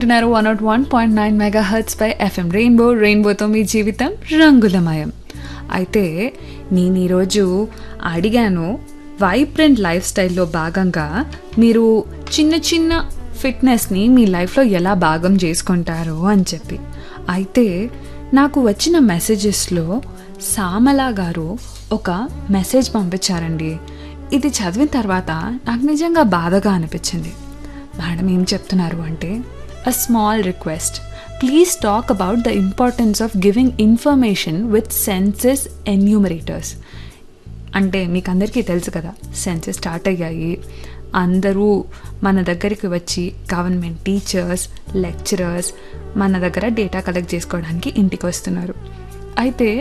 వింటున్నారు one nought one point nine mega hertz పై FM rainbow రెయిన్బోతో మీ జీవితం రంగులమయం అయితే నేను ఈరోజు అడిగాను వైబ్రెంట్ లైఫ్ స్టైల్లో భాగంగా మీరు చిన్న చిన్న ఫిట్నెస్ని మీ లైఫ్లో ఎలా భాగం చేసుకుంటారు అని చెప్పి అయితే నాకు వచ్చిన మెసేజెస్లో సామలా గారు ఒక మెసేజ్ పంపించారండి ఇది చదివిన తర్వాత నాకు నిజంగా బాధగా అనిపించింది మేడం ఏం చెప్తున్నారు అంటే a small request please talk about the importance of giving information with census enumerators అంటే మీకు అందరికీ తెలుసు కదా సెన్సెస్ స్టార్ట్ అయ్యాయి అందరూ మన దగ్గరికి వచ్చి గవర్నమెంట్ టీచర్స్ లెక్చరర్స్ మన దగ్గర డేటా కలెక్ట్ చేసుకోవడానికి ఇంటికి వస్తున్నారు అయితే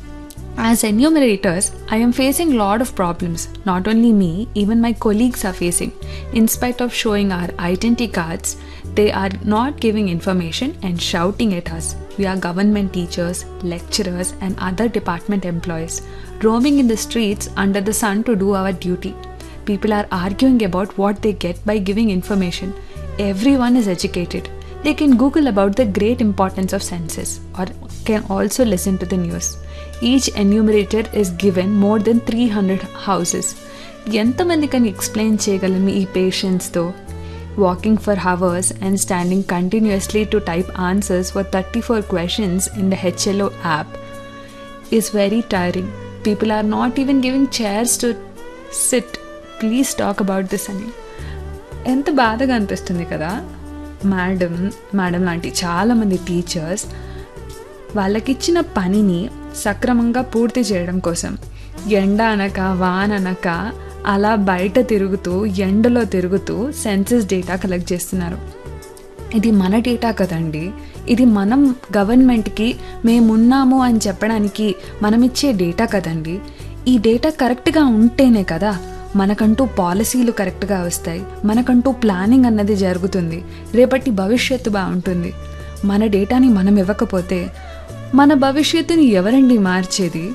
As enumerators, I am facing lot of problems. Not only me, even my colleagues are facing. In spite of showing our identity cards, they are not giving information and shouting at us. We are government teachers, lecturers, and other department employees, roaming in the streets under the sun to do our duty. People are arguing about what they get by giving information. Everyone is educated. They can Google about the great importance of census or can also listen to the news. Each enumerator is given more than three hundred houses ఎంతమంది కానీ explain చేయగలం ఈ పేషెంట్స్తో walking for hours and standing continuously to type answers for thirty four questions in the HLO app is very tiring people are not even giving chairs to sit please talk about this అని ఎంత బాధగా అనిపిస్తుంది కదా madam madam లాంటి చాలామంది teachers వాళ్ళకిచ్చిన పనిని సక్రమంగా పూర్తి చేయడం కోసం ఎండ అనక వాన్ అనక అలా బయట తిరుగుతూ ఎండలో తిరుగుతూ సెన్సస్ డేటా కలెక్ట్ చేస్తున్నారు ఇది మన డేటా కదండి ఇది మనం గవర్నమెంట్కి మేమున్నాము అని చెప్పడానికి మనం ఇచ్చే డేటా కదండి ఈ డేటా కరెక్ట్గా ఉంటేనే కదా మనకంటూ పాలసీలు కరెక్ట్గా వస్తాయి మనకంటూ ప్లానింగ్ అన్నది జరుగుతుంది రేపటి భవిష్యత్తు బాగుంటుంది మన డేటాని మనం ఇవ్వకపోతే మన భవిష్యత్తుని ఎవరండి మార్చేది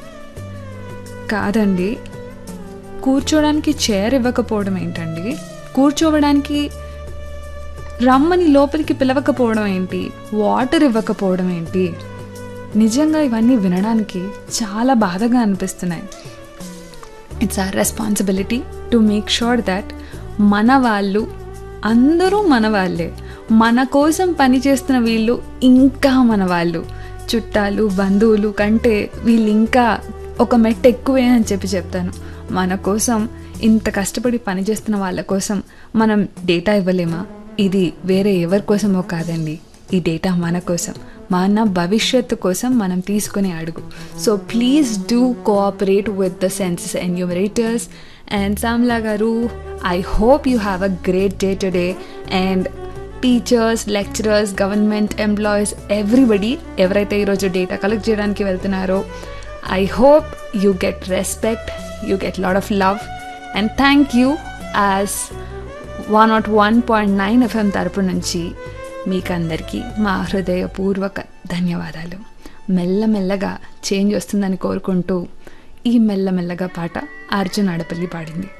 కాదండి కూర్చోడానికి చైర్ ఇవ్వకపోవడం ఏంటండి కూర్చోవడానికి రమ్మని లోపలికి పిలవకపోవడం ఏంటి వాటర్ ఇవ్వకపోవడం ఏంటి నిజంగా ఇవన్నీ వినడానికి చాలా బాధగా అనిపిస్తున్నాయి it's our responsibility to make sure that మన వాళ్ళు అందరూ మన వాళ్ళే మన కోసం పనిచేస్తున్న వీళ్ళు ఇంకా మన వాళ్ళు చుట్టాలు బంధువులు కంటే వీళ్ళు ఇంకా ఒక మెట్టు ఎక్కువే అని చెప్పి చెప్తాను మన కోసం ఇంత కష్టపడి పనిచేస్తున్న వాళ్ళ కోసం మనం డేటా ఇవ్వలేమా ఇది వేరే ఎవరి కోసమో కాదండి ఈ డేటా మన కోసం మన భవిష్యత్తు కోసం మనం తీసుకునే అడుగు so please do cooperate with the census enumerators and Samla గారు I hope you have a great day today and teachers lecturers government employees everybody ఎవరైతే ఈరోజు డేటా కలెక్ట్ చేయడానికి వెళ్తున్నారో I hope you get respect you get lot of love and thank you as one nought one point nine FM తరపు నుంచి మీకందరికీ మా హృదయపూర్వక ధన్యవాదాలు మెల్లమెల్లగా చేంజ్ వస్తుందని కోరుకుంటూ ఈ మెల్లమెల్లగా పాట అర్జున్ అడపల్లి పాడింది